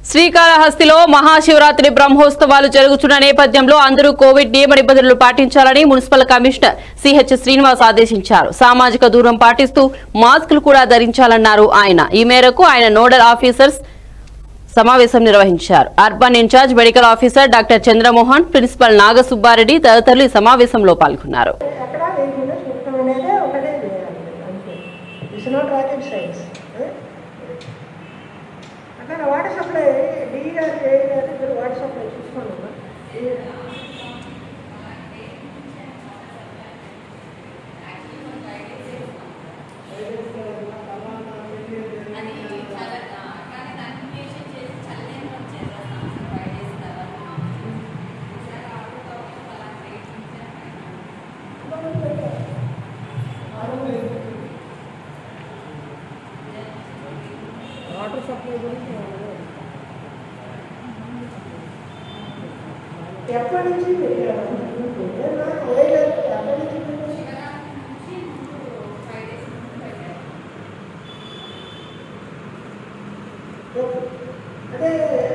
శ్రీకాళహస్తిలో మహాశివరాత్రి బ్రహ్మోత్సవాలు జరుగుతున్న నేపథ్యంలో అందరూ కోవిడ్ నియమ నిబంధనలు పాటించాలని మున్సిపల్ కమిషనర్ సిహెచ్ శ్రీనివాస్ ఆదేశించారు సామాజిక దూరం పాటిస్తూ మాస్కులు కూడా ధరించాలన్నారు ఆయన ఈ మేరకు ఆయన నోడల్ ఆఫీసర్స్ సమావేశం నిర్వహించారు urban incharge medical officer doctor Chandramohan principal Nagasubbareddy తదితరులు ఈ సమావేశంలో పాల్గొన్నారు ఎక్కడ వేయకుండా చూడటం అనేది ఒకటే చేయాలి అంతే ఇట్స్ నాట్ రాకెట్ సైన్స్ అక్కడ వాటర్ సప్లై డి గారు ఏ గారు ఇద్దరు వాటర్ సప్లై చూసుకోండి వాటర్ సప్లై గురించి ఎప్పటి నుంచి పెట్టారు? ఏమన్నా? ఏ గారు? ఎప్పటి నుంచి పెట్టారు? ఓకే. అదే